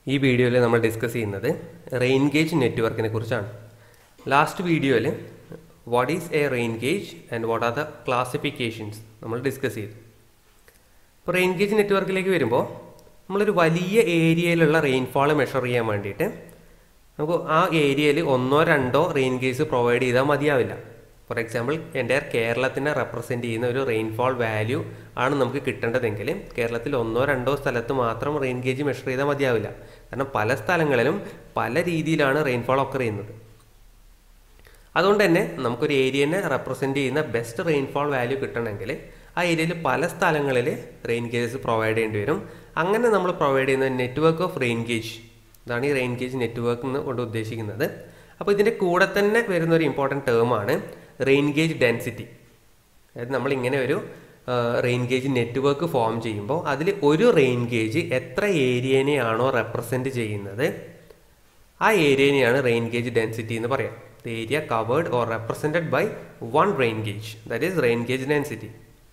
ഈ വീഡിയോയിൽ നമ്മൾ ഡിസ്കസ് ചെയ്യുന്നത് റെയിൻ ഗേജ് നെറ്റ്വർക്കിനെ കുറിച്ചാണ് ലാസ്റ്റ് വീഡിയോയിൽ what is a rain gauge and what are the classifications നമ്മൾ ഡിസ്കസ് ചെയ്തു ഇപ്പോൾ റെയിൻ ഗേജ് നെറ്റ്വർക്കിലേക്ക് വരുമ്പോൾ നമ്മളൊരു വലിയ ഏരിയയിലുള്ള റെയിൻഫാൾ മെഷർ ചെയ്യാൻ വേണ്ടിയിട്ട് നമുക്ക് ആ ഏരിയയിൽ ഒന്നോ രണ്ടോ റെയിൻ ഗേജ് പ്രൊവൈഡ് ചെയ്താൽ മതിയാവില്ല ഫോർ എക്സാമ്പിൾ എൻ്റെ കേരളത്തിനെ റെപ്രസെൻറ്റ് ചെയ്യുന്ന ഒരു റെയിൻഫാൾ വാല്യൂ ആണ് നമുക്ക് കിട്ടേണ്ടതെങ്കിൽ കേരളത്തിൽ ഒന്നോ രണ്ടോ സ്ഥലത്ത് മാത്രം റെയിൻ ഗേജ് മെഷർ ചെയ്താൽ മതിയാവില്ല കാരണം പല സ്ഥലങ്ങളിലും പല രീതിയിലാണ് റെയിൻഫാൾ ഒക്കെ ചെയ്യുന്നത് അതുകൊണ്ട് തന്നെ നമുക്കൊരു ഏരിയനെ റെപ്രസെൻറ്റ് ചെയ്യുന്ന ബെസ്റ്റ് റെയിൻഫാൾ വാല്യൂ കിട്ടണമെങ്കിൽ ആ ഏരിയയിൽ പല സ്ഥലങ്ങളിൽ റെയിൻ ഗേജസ് പ്രൊവൈഡ് ചെയ്യേണ്ടി വരും അങ്ങനെ നമ്മൾ പ്രൊവൈഡ് ചെയ്യുന്ന നെറ്റ്വർക്ക് ഓഫ് റെയിൻ ഗേജ് ഇതാണ് ഈ റെയിൻ ഗേജ് നെറ്റ്വർക്ക് എന്ന് കൊണ്ട് ഉദ്ദേശിക്കുന്നത് അപ്പോൾ ഇതിൻ്റെ കൂടെ തന്നെ വരുന്ന ഒരു ഇമ്പോർട്ടൻറ്റ് ടേമാണ് റെയിൻ ഗേജ് ഡെൻസിറ്റി അതായത് നമ്മൾ ഇങ്ങനെ ഒരു റെയിൻ ഗേജ് നെറ്റ്വർക്ക് ഫോം ചെയ്യുമ്പോൾ അതിൽ ഒരു റെയിൻ ഗേജ് എത്ര ഏരിയനെയാണോ റെപ്രസെൻറ്റ് ചെയ്യുന്നത് ആ ഏരിയനെയാണ് റെയിൻ ഗേജ് ഡെൻസിറ്റി എന്ന് പറയാം the area covered or represented by one rain gauge that is rain gauge density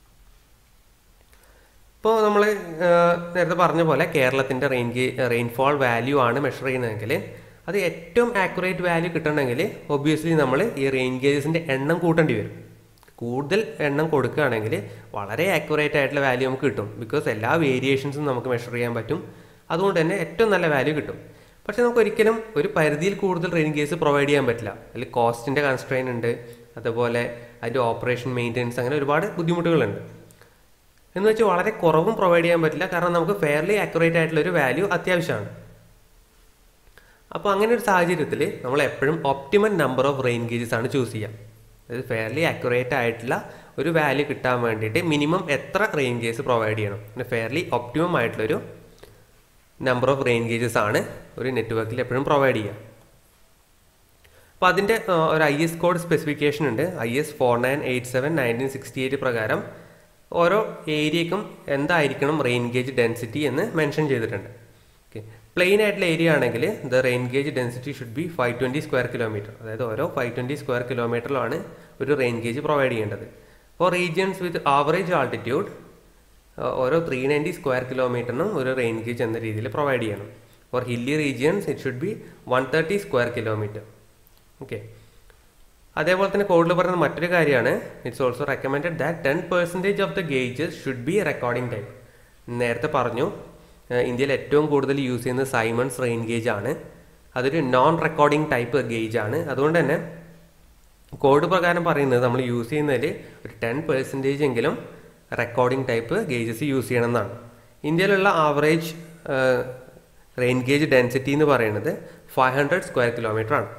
ഇപ്പോൾ നമ്മൾ നേരത്തെ പറഞ്ഞ പോലെ കേരളത്തിൻ്റെ റെയിൻ ഗേ റെയിൻഫോൾ വാല്യൂ ആണ് മെഷർ ചെയ്യുന്നതെങ്കിൽ അത് ഏറ്റവും ആക്യുറേറ്റ് വാല്യൂ കിട്ടണമെങ്കിൽ ഒബ്വിയസ്ലി നമ്മൾ ഈ റെയിൻ ഗേജസിൻ്റെ എണ്ണം കൂട്ടേണ്ടി വരും കൂടുതൽ എണ്ണം കൊടുക്കുകയാണെങ്കിൽ വളരെ ആക്യുറേറ്റ് ആയിട്ടുള്ള വാല്യൂ നമുക്ക് കിട്ടും ബിക്കോസ് എല്ലാ വേരിയേഷൻസും നമുക്ക് മെഷർ ചെയ്യാൻ പറ്റും അതുകൊണ്ട് തന്നെ ഏറ്റവും നല്ല വാല്യൂ കിട്ടും പക്ഷേ നമുക്ക് ഒരിക്കലും ഒരു പരിധിയിൽ കൂടുതൽ റെയിൻ ഗേജ് പ്രൊവൈഡ് ചെയ്യാൻ പറ്റില്ല അതിൽ കോസ്റ്റിൻ്റെ കൺസ്ട്രെയിൻ ഉണ്ട് അതുപോലെ അതിൻ്റെ ഓപ്പറേഷൻ മെയിൻ്റെനൻസ് അങ്ങനെ ഒരുപാട് ബുദ്ധിമുട്ടുകളുണ്ട് എന്ന് വെച്ചാൽ വളരെ കുറവും പ്രൊവൈഡ് ചെയ്യാൻ പറ്റില്ല കാരണം നമുക്ക് ഫെയർലി ആക്യുറേറ്റ് ആയിട്ടുള്ള ഒരു വാല്യൂ അത്യാവശ്യമാണ് അപ്പോൾ അങ്ങനെ ഒരു സാഹചര്യത്തിൽ നമ്മൾ എപ്പോഴും optimum number of rain gauges ആണ് ചൂസ് ചെയ്യുക അതായത് ഫെയർലി ആക്യുറേറ്റ് ആയിട്ടുള്ള ഒരു വാല്യൂ കിട്ടാൻ വേണ്ടിയിട്ട് മിനിമം എത്ര റെയിൻ ഗേജ് പ്രൊവൈഡ് ചെയ്യണം പിന്നെ ഫെയർലി ഒപ്റ്റിമം ആയിട്ടുള്ളൊരു നമ്പർ ഓഫ് റെയിൻ ഗേജസ് ആണ് ഒരു നെറ്റ്വർക്കിൽ എപ്പോഴും പ്രൊവൈഡ് ചെയ്യുക അപ്പോൾ അതിൻ്റെ ഒരു ഐ എസ് കോഡ് സ്പെസിഫിക്കേഷൻ ഉണ്ട് I S four nine eight seven nineteen sixty eight പ്രകാരം ഓരോ ഏരിയക്കും എന്തായിരിക്കണം റെയിൻ ഗേജ് ഡെൻസിറ്റി എന്ന് മെൻഷൻ ചെയ്തിട്ടുണ്ട് ഓക്കെ പ്ലെയിൻ ആയിട്ടുള്ള ഏരിയ ആണെങ്കിൽ the rain gauge density should be five twenty square kilometre അതായത് ഓരോ ഫൈവ് ട്വൻറ്റി സ്ക്വയർ കിലോമീറ്ററിലാണ് ഒരു റെയിൻ ഗേജ് പ്രൊവൈഡ് ചെയ്യേണ്ടത് four regions with average altitude ഓരോ ത്രീ നയൻറ്റി സ്ക്വയർ കിലോമീറ്ററിനും ഒരു റെയിൻ ഗേജ് എന്ന രീതിയിൽ പ്രൊവൈഡ് ചെയ്യണം for hilly regions it should be one thirty square kilometre okay അതേപോലെ തന്നെ കോഡിൽ പറയുന്ന മറ്റൊരു കാര്യമാണ് it's also recommended that ten percentage of the gauges should be recording type നേരത്തെ പറഞ്ഞു ഇന്ത്യയിൽ ഏറ്റവും കൂടുതൽ യൂസ് ചെയ്യുന്നത് സൈമൺസ് റെയിൻ ഗേജ് ആണ് അതൊരു നോൺ റെക്കോർഡിംഗ് ടൈപ്പ് ഗേജ് ആണ് അതുകൊണ്ട് തന്നെ കോഡ് പ്രകാരം പറയുന്നത് നമ്മൾ യൂസ് ചെയ്യുന്നതിൽ ഒരു ടെൻ പെർസെൻറ്റേജ് എങ്കിലും റെക്കോർഡിംഗ് ടൈപ്പ് ഗേജസ് യൂസ് ചെയ്യണം എന്നാണ് ഇന്ത്യയിലുള്ള ആവറേജ് റെയിൻ ഗേജ് ഡെൻസിറ്റി എന്ന് പറയുന്നത് ഫൈവ് ഹൺഡ്രഡ് സ്ക്വയർ കിലോമീറ്റർ ആണ്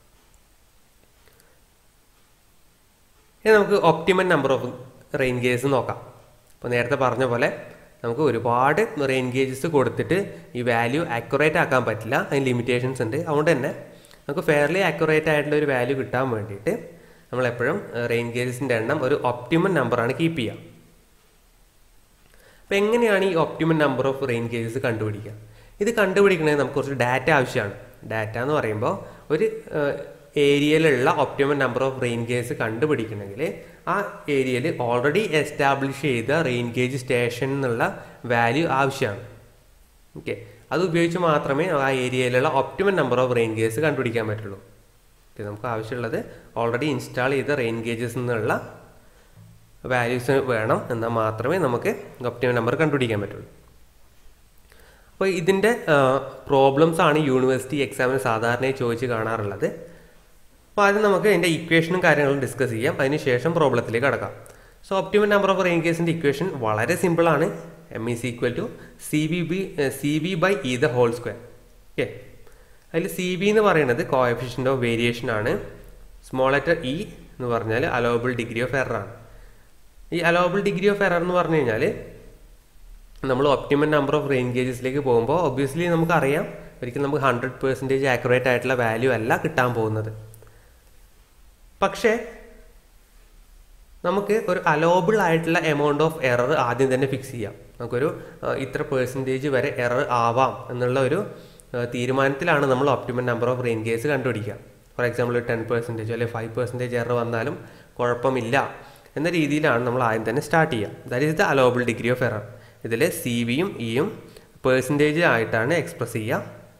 ഇനി നമുക്ക് optimum number of rain gauges നോക്കാം അപ്പോൾ നേരത്തെ പറഞ്ഞ പോലെ നമുക്ക് ഒരുപാട് റെയിൻ ഗേജസ് കൊടുത്തിട്ട് ഈ വാല്യൂ ആക്യുറേറ്റ് ആക്കാൻ പറ്റില്ല അതിന് ലിമിറ്റേഷൻസ് ഉണ്ട് അതുകൊണ്ട് തന്നെ നമുക്ക് ഫെയർലി ആക്യുറേറ്റ് ആയിട്ടുള്ള ഒരു വാല്യൂ കിട്ടാൻ വേണ്ടിയിട്ട് നമ്മൾ എപ്പോഴും റെയിൻ ഗേജസിൻ്റെ എണ്ണം ഒരു ഒപ്റ്റിമൻ നമ്പറാണ് കീപ്പ് ചെയ്യുക അപ്പോൾ എങ്ങനെയാണ് ഈ optimum number of rain gauges കണ്ടുപിടിക്കുക ഇത് കണ്ടുപിടിക്കണമെങ്കിൽ നമുക്ക് കുറച്ച് ഡാറ്റ ആവശ്യമാണ് ഡാറ്റ എന്ന് പറയുമ്പോൾ ഒരു ഏരിയയിലുള്ള optimum number of rain gauge കണ്ടുപിടിക്കണമെങ്കിൽ ആ ഏരിയയിൽ ഓൾറെഡി എസ്റ്റാബ്ലിഷ് ചെയ്ത റെയിൻ ഗേജ് സ്റ്റേഷൻ എന്നുള്ള വാല്യൂ ആവശ്യമാണ് ഓക്കെ അത് ഉപയോഗിച്ച് മാത്രമേ ആ ഏരിയയിലുള്ള optimum number of rain gauges കണ്ടുപിടിക്കാൻ പറ്റുള്ളൂ ഓക്കെ നമുക്ക് ആവശ്യമുള്ളത് ഓൾറെഡി ഇൻസ്റ്റാൾ ചെയ്ത റെയിൻ ഗേജസ് എന്നുള്ള വാല്യൂസ് വേണം എന്നാൽ മാത്രമേ നമുക്ക് ഒപ്റ്റിമം നമ്പർ കണ്ടുപിടിക്കാൻ പറ്റുള്ളൂ അപ്പോൾ ഇതിൻ്റെ പ്രോബ്ലംസ് ആണ് യൂണിവേഴ്സിറ്റി എക്സാമിന് സാധാരണയായി ചോദിച്ച് കാണാറുള്ളത് അപ്പോൾ ആദ്യം നമുക്ക് അതിൻ്റെ ഇക്വേഷനും കാര്യങ്ങളും ഡിസ്കസ് ചെയ്യാം അതിനുശേഷം പ്രോബ്ലത്തിലേക്ക് കടക്കാം so optimum number of rain കേസിൻ്റെ ഇക്വേഷൻ വളരെ സിമ്പിളാണ് M is equal to C B B C B by E the whole square okay അതിൽ സി ബി എന്ന് പറയുന്നത് കോഎഫിഷ്യൻ്റ് ഓഫ് വേരിയേഷൻ ആണ് സ്മോൾ ലെറ്റർ ഇ എന്ന് പറഞ്ഞാൽ അലോബിൾ ഡിഗ്രി ഓഫ് എറർ ആണ് ഈ അലോബിൾ ഡിഗ്രി ഓഫ് എറർ എന്ന് പറഞ്ഞു കഴിഞ്ഞാൽ നമ്മൾ ഒപ്റ്റിമം നമ്പർ ഓഫ് റെയിൻ ഗേജസിലേക്ക് പോകുമ്പോൾ ഒബ്വിയസ്ലി നമുക്കറിയാം ഒരിക്കലും നമുക്ക് ഹൺഡ്രഡ് പെർസെൻറ്റേജ് ആക്യുറേറ്റ് ആയിട്ടുള്ള വാല്യൂ അല്ല കിട്ടാൻ പോകുന്നത് പക്ഷേ നമുക്ക് ഒരു അലോബിൾ ആയിട്ടുള്ള എമൗണ്ട് ഓഫ് എറർ ആദ്യം തന്നെ ഫിക്സ് ചെയ്യാം നമുക്കൊരു ഇത്ര പെർസെൻറ്റേജ് വരെ എറർ ആവാം എന്നുള്ള ഒരു തീരുമാനത്തിലാണ് നമ്മൾ optimum number of rain gauges കണ്ടുപിടിക്കുക ഫോർ എക്സാമ്പിൾ ടെൻ പെർസെൻറ്റേജ് അല്ലെങ്കിൽ ഫൈവ് പെർസെൻറ്റേജ് എറർ വന്നാലും കുഴപ്പമില്ല എന്ന രീതിയിലാണ് നമ്മൾ ആദ്യം തന്നെ സ്റ്റാർട്ട് ചെയ്യുക that is the allowable degree of error ഇതിൽ സി വിയും ഇയും പേഴ്സൻറ്റേജ് ആയിട്ടാണ് എക്സ്പ്രസ് ചെയ്യുക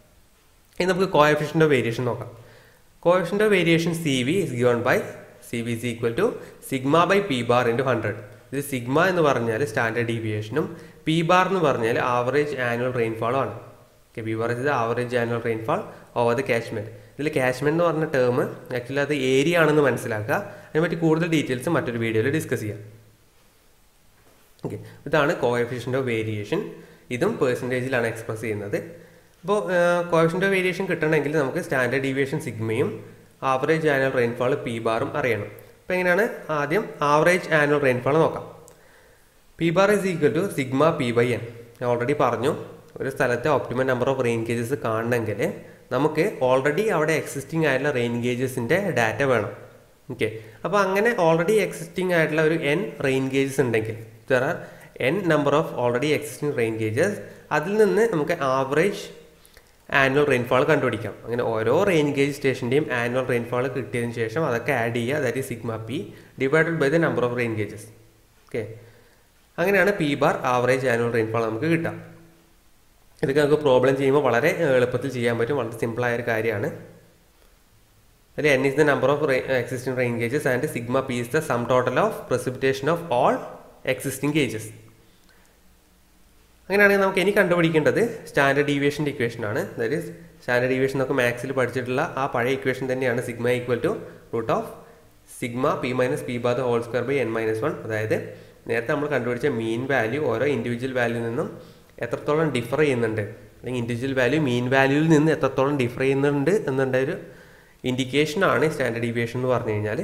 ഇനി നമുക്ക് കോയഫിഷ്യൻ്റ് ഓഫ് വേരിയേഷൻ നോക്കാം coefficient of variation C V is given by C V is equal to sigma by P bar into hundred ഇത് sigma എന്ന് പറഞ്ഞാൽ സ്റ്റാൻഡേർഡ് ഡീവിയേഷനും പി ബാർ എന്ന് പറഞ്ഞാൽ ആവറേജ് ആനുവൽ റെയിൻഫാളും ആണ് ഓക്കെ പി ബാർ ഇത് average annual rainfall over the കാശ്മീർ ഇതിൽ കാശ്മീർ എന്ന് പറഞ്ഞ ടേം ആക്ച്വലി അത് ഏരിയ ആണെന്ന് മനസ്സിലാക്കുക അതിനെപ്പറ്റി കൂടുതൽ ഡീറ്റെയിൽസ് മറ്റൊരു വീഡിയോയിൽ ഡിസ്കസ് ചെയ്യാം ഓക്കെ ഇതാണ് കോഎഫിഷ്യൻ്റ് ഓഫ് വേരിയേഷൻ ഇതും പേഴ്സൻറ്റേജിലാണ് എക്സ്പ്രസ് ചെയ്യുന്നത് അപ്പോൾ കോഎഫിഷ്യൻ്റ് ഓഫ് വേരിയേഷൻ കിട്ടണമെങ്കിൽ നമുക്ക് സ്റ്റാൻഡേർഡ് ഡീവിയേഷൻ സിഗ്മയും ആവറേജ് ആനുവൽ റെയിൻഫാൾ പി ബാറും അറിയണം അപ്പോൾ എങ്ങനെയാണ് ആദ്യം ആവറേജ് ആനുവൽ റെയിൻഫാൾ നോക്കാം P bar is equal to sigma P by N ഞാൻ ഓൾറെഡി പറഞ്ഞു ഒരു സ്ഥലത്തെ optimal number of rain gauges കാണണമെങ്കിൽ നമുക്ക് ഓൾറെഡി അവിടെ എക്സിസ്റ്റിംഗ് ആയിട്ടുള്ള റെയിൻ ഗേജസിൻ്റെ ഡാറ്റ വേണം ഓക്കെ അപ്പോൾ അങ്ങനെ ഓൾറെഡി എക്സിസ്റ്റിംഗ് ആയിട്ടുള്ള ഒരു എൻ റെയിൻ ഗേജസ് ഉണ്ടെങ്കിൽ there are N number of already existing rain gauges അതിൽ നിന്ന് നമുക്ക് ആവറേജ് ആനുവൽ റെയിൻഫാൾ കണ്ടുപിടിക്കാം അങ്ങനെ ഓരോ റെയിൻ ഗേജ് സ്റ്റേഷൻ്റെയും ആനുവൽ റെയിൻഫാൾ കിട്ടിയതിന് ശേഷം അതൊക്കെ ആഡ് ചെയ്യുക that is sigma P divided by the number of rain gauges okay അങ്ങനെയാണ് P bar average annual rainfall നമുക്ക് കിട്ടാം ഇതൊക്കെ നമുക്ക് പ്രോബ്ലം ചെയ്യുമ്പോൾ വളരെ എളുപ്പത്തിൽ ചെയ്യാൻ പറ്റും വളരെ സിമ്പിളായ ഒരു കാര്യമാണ് അതിൽ N is the number of existing rain gauges and sigma P is the sum total of precipitation of all existing gauges അങ്ങനെയാണെങ്കിൽ നമുക്ക് ഇനി കണ്ടുപിടിക്കേണ്ടത് സ്റ്റാൻഡേർഡ് ഡീവിയേഷൻ്റെ ഇക്വേഷൻ ആണ് ദാറ്റ് ഈസ് സ്റ്റാൻഡേർഡ് ഡീവിയേഷൻ നമുക്ക് മാത്സിൽ പഠിച്ചിട്ടുള്ള ആ പഴയ ഇക്വേഷൻ തന്നെയാണ് sigma equal to root of sigma P minus P bar whole square by N minus one അതായത് നേരത്തെ നമ്മൾ കണ്ടുപിടിച്ച മീൻ വാല്യൂ ഓരോ ഇൻഡിവിജ്വൽ വാല്യൂവിൽ നിന്നും എത്രത്തോളം ഡിഫർ ചെയ്യുന്നുണ്ട് അല്ലെങ്കിൽ ഇൻഡിവിജ്വൽ വാല്യൂ മീൻ വാല്യൂവിൽ നിന്ന് എത്രത്തോളം ഡിഫർ ചെയ്യുന്നുണ്ട് എന്നുള്ള ഒരു ഇൻഡിക്കേഷനാണ് സ്റ്റാൻഡേർഡ് ഡീവിയേഷൻ എന്ന് പറഞ്ഞു കഴിഞ്ഞാൽ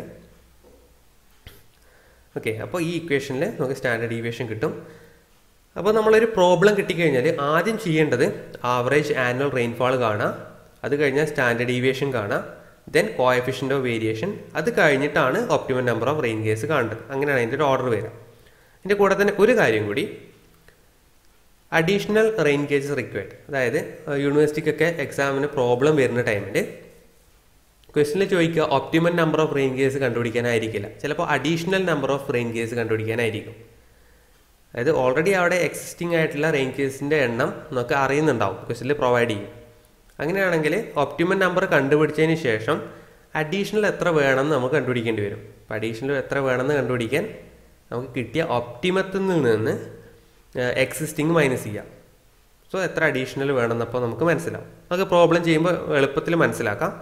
ഓക്കെ അപ്പോൾ ഈ ഇക്വേഷനിൽ നമുക്ക് സ്റ്റാൻഡേർഡ് ഡീവിയേഷൻ കിട്ടും അപ്പോൾ നമ്മളൊരു പ്രോബ്ലം കിട്ടിക്കഴിഞ്ഞാൽ ആദ്യം ചെയ്യേണ്ടത് ആവറേജ് ആനുവൽ റെയിൻഫാൾ കാണാം അത് കഴിഞ്ഞാൽ സ്റ്റാൻഡേർഡ് ഡീവിയേഷൻ കാണാം ദെൻ കോയഫിഷ്യൻ്റ് ഓഫ് വേരിയേഷൻ അത് കഴിഞ്ഞിട്ടാണ് optimal number of rain gauges കാണേണ്ടത് അങ്ങനെയാണ് അതിൻ്റെ ഒരു ഓർഡർ വരിക ഇതിൻ്റെ കൂടെ തന്നെ ഒരു കാര്യം കൂടി അഡീഷണൽ റെയിൻ കേജസ് റിക്വയർഡ് അതായത് യൂണിവേഴ്സിറ്റിക്കൊക്കെ എക്സാമിന് പ്രോബ്ലം വരുന്ന ടൈമിൽ ക്വസ്റ്റിനിൽ ചോദിക്കുക optimal number of rain gauges കണ്ടുപിടിക്കാനായിരിക്കില്ല ചിലപ്പോൾ additional number of rain gauges കണ്ടുപിടിക്കാനായിരിക്കും അതായത് ഓൾറെഡി അവിടെ എക്സിസ്റ്റിംഗ് ആയിട്ടുള്ള റെയിൻ കേസിൻ്റെ എണ്ണം നമുക്ക് അറിയുന്നുണ്ടാവും ക്വസ്റ്റിൽ പ്രൊവൈഡ് ചെയ്യും അങ്ങനെയാണെങ്കിൽ ഒപ്റ്റിമൽ നമ്പർ കണ്ടുപിടിച്ചതിന് ശേഷം അഡീഷണൽ എത്ര വേണമെന്ന് നമുക്ക് കണ്ടുപിടിക്കേണ്ടി വരും അപ്പോൾ അഡീഷണൽ എത്ര വേണമെന്ന് കണ്ടുപിടിക്കാൻ നമുക്ക് കിട്ടിയ ഒപ്റ്റിമത്തിൽ നിന്ന് എക്സിസ്റ്റിംഗ് മൈനസ് ചെയ്യാം സോ എത്ര അഡീഷണൽ വേണമെന്നപ്പോൾ നമുക്ക് മനസ്സിലാവും നമുക്ക് പ്രോബ്ലം ചെയ്യുമ്പോൾ എളുപ്പത്തിൽ മനസ്സിലാക്കാം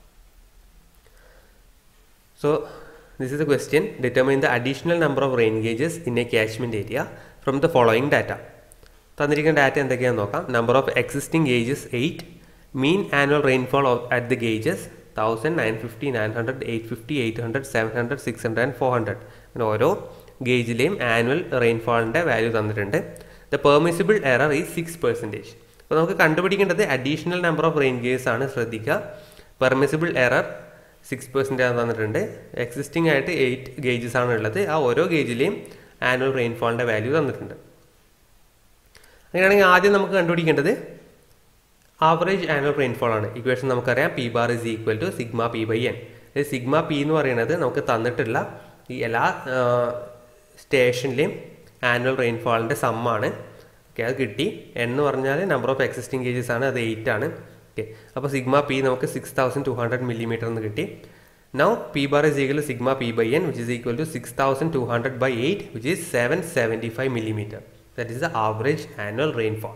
so this is a question determine the additional number of rain gauges in a catchment area from the following data തന്നിരിക്കുന്ന ഡാറ്റ എന്തൊക്കെയാണെന്ന് നോക്കാം number of existing gauges eight mean annual rainfall at the gauges thousand nine fifty nine hundred eight fifty eight hundred seven hundred six hundred and four hundred അങ്ങനെ ഓരോ ഗേജിലെയും annual റെയിൻഫോളിൻ്റെ value തന്നിട്ടുണ്ട് the permissible error is six percentage അപ്പോൾ നമുക്ക് കണ്ടുപിടിക്കേണ്ടത് additional number of rain gauges ആണ് ശ്രദ്ധിക്കുക പെർമിസിബിൾ എറർ സിക്സ് പെർസെൻറ്റ് ആണ് തന്നിട്ടുണ്ട് എക്സിസ്റ്റിംഗ് ആയിട്ട് എയ്റ്റ് ഗേജസ് ആണ് ഉള്ളത് ആ ഓരോ ഗേജിലെയും ആനുവൽ റെയിൻഫോളിൻ്റെ വാല്യൂ തന്നിട്ടുണ്ട് അങ്ങനെയാണെങ്കിൽ ആദ്യം നമുക്ക് കണ്ടുപിടിക്കേണ്ടത് ആവറേജ് ആനുവൽ റെയിൻഫോൾ ആണ് ഇക്വേഷൻ നമുക്കറിയാം P bar is equal to sigma P by N sigma P എന്ന് പറയുന്നത് നമുക്ക് തന്നിട്ടുള്ള ഈ എല്ലാ സ്റ്റേഷനിലെയും ആനുവൽ റെയിൻഫോളിൻ്റെ സമ്മാണ് ഓക്കെ അത് കിട്ടി എൻ എന്ന് പറഞ്ഞാൽ നമ്പർ ഓഫ് എക്സിസ്റ്റിംഗ് ഗേജസ് ആണ് അത് എയ്റ്റ് ആണ് ഓക്കെ അപ്പോൾ സിഗ്മ പി നമുക്ക് six thousand two hundred millimetre എന്ന് കിട്ടി now P bar is equal to sigma P by N which is equal to six thousand two hundred by eight which is seven seventy five millimetre that is the average annual rainfall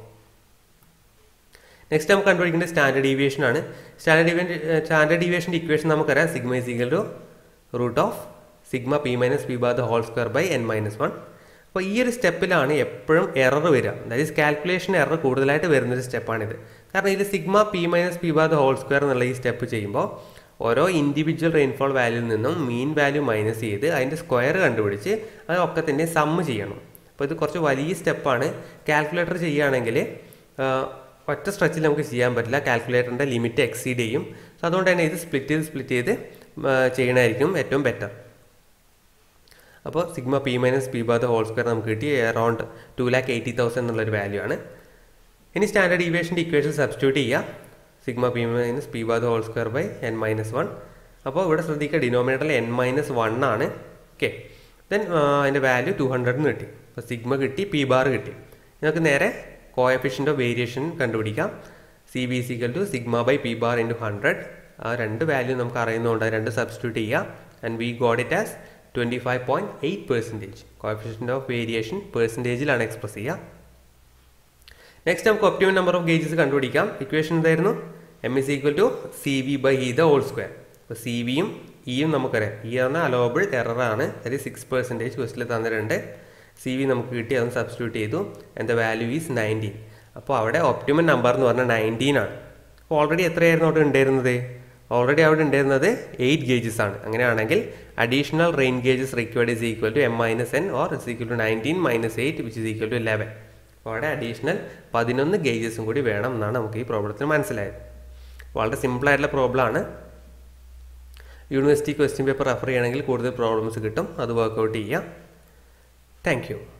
next നമുക്ക് കണ്ടുപിടിക്കേണ്ടത് standard deviation ആണ് standard deviation standard ഡീവിയേഷൻ്റെ equation നമുക്കറിയാം sigma is equal to root of sigma P minus P bar the whole square by N minus one അപ്പോൾ ഈ ഒരു സ്റ്റെപ്പിലാണ് എപ്പോഴും error വരിക ദാറ്റ് ഈസ് കാൽക്കുലേഷൻ എറർ കൂടുതലായിട്ട് വരുന്നൊരു സ്റ്റെപ്പാണിത് കാരണം ഇത് sigma P minus P bar the whole square എന്നുള്ള ഈ സ്റ്റെപ്പ് ചെയ്യുമ്പോൾ ഓരോ ഇൻഡിവിജ്വൽ റെയിൻഫോൾ വാല്യൂവിൽ നിന്നും മീൻ വാല്യൂ മൈനസ് ചെയ്ത് അതിൻ്റെ സ്ക്വയർ കണ്ടുപിടിച്ച് അത് ഒക്കത്തിൻ്റെ സമ്മ് ചെയ്യണം അപ്പോൾ ഇത് കുറച്ച് വലിയ സ്റ്റെപ്പാണ് കാൽക്കുലേറ്റർ ചെയ്യുകയാണെങ്കിൽ ഒറ്റ സ്ട്രെച്ചിൽ നമുക്ക് ചെയ്യാൻ പറ്റില്ല കാൽക്കുലേറ്ററിൻ്റെ ലിമിറ്റ് എക്സീഡ് ചെയ്യും സോ അതുകൊണ്ട് തന്നെ ഇത് സ്പ്ലിറ്റ് ചെയ്ത് സ്പ്ലിറ്റ് ചെയ്ത് ചെയ്യണമായിരിക്കും ഏറ്റവും ബെറ്റർ അപ്പോൾ sigma P minus P bar the whole square നമുക്ക് കിട്ടി around two lakh eighty thousand എന്നുള്ളൊരു വാല്യൂ ആണ് ഇനി സ്റ്റാൻഡേർഡ് ഡീവിയേഷൻ്റെ ഇക്വേഷൻ സബ്സ്റ്റിറ്റ്യൂട്ട് ചെയ്യുക sigma P minus P bar the whole square by N minus one അപ്പോൾ ഇവിടെ ശ്രദ്ധിക്കുക ഡിനോമിനേറ്ററിൽ എൻ മൈനസ് വൺ ആണ് ഓക്കെ ദെൻ അതിൻ്റെ വാല്യൂ ടു ഹൺഡ്രഡ് എന്ന് കിട്ടി അപ്പോൾ സിഗ്മ കിട്ടി പി ബാർ കിട്ടി നമുക്ക് നേരെ കോയഫിഷ്യൻ്റ് ഓഫ് വേരിയേഷൻ കണ്ടുപിടിക്കാം C V equal to sigma by P bar into hundred ആ രണ്ട് വാല്യൂ നമുക്ക് അറിയുന്നതുകൊണ്ട് അത് രണ്ട് സബ്സ്റ്റിറ്റ്യൂട്ട് ചെയ്യുക and we got it as twenty five point eight percentage coefficient of variation പെർസെൻറ്റേജിലാണ് എക്സ്പ്രസ് ചെയ്യുക നെക്സ്റ്റ് നമുക്ക് ഒപ്റ്റിമം നമ്പർ ഓഫ് ഗേജസ് കണ്ടുപിടിക്കാം ഇക്വേഷൻ എന്തായിരുന്നു M is equal to C V by E the whole square അപ്പോൾ C വിയും ഇയും നമുക്കറിയാം E പറഞ്ഞാൽ അലോബിൾ എററാണ് അതായത് സിക്സ് പെർസെൻറ്റേജ് ക്വസ്റ്റിൽ തന്നിട്ടുണ്ട് സി വി നമുക്ക് കിട്ടി അതൊന്ന് സബ്സ്റ്റിറ്റ്യൂട്ട് ചെയ്തു and the value is nineteen അപ്പോൾ അവിടെ ഒപ്റ്റിമം നമ്പർ എന്ന് പറഞ്ഞാൽ നയൻറ്റീൻ ആണ് അപ്പോൾ ഓൾറെഡി എത്രയായിരുന്നു അവിടെ ഉണ്ടായിരുന്നത് ഓൾറെഡി അവിടെ ഉണ്ടായിരുന്നത് എയ്റ്റ് ഗേജസ് ആണ് അങ്ങനെയാണെങ്കിൽ additional rain gauges required is equal to M minus N or is equal to nineteen minus eight which is equal to eleven അപ്പോൾ അവിടെ അഡീഷണൽ പതിനൊന്ന് ഗേജസും കൂടി വേണം എന്നാണ് നമുക്ക് ഈ പ്രോബ്ലത്തിൽ മനസ്സിലായത് വളരെ സിമ്പിൾ ആയിട്ടുള്ള പ്രോബ്ലം ആണ് യൂണിവേഴ്സിറ്റി ക്വസ്റ്റ്യൻ പേപ്പർ റെഫർ ചെയ്യണമെങ്കിൽ കൂടുതൽ പ്രോബ്ലംസ് കിട്ടും അത് വർക്കൗട്ട് ചെയ്യാം താങ്ക് യു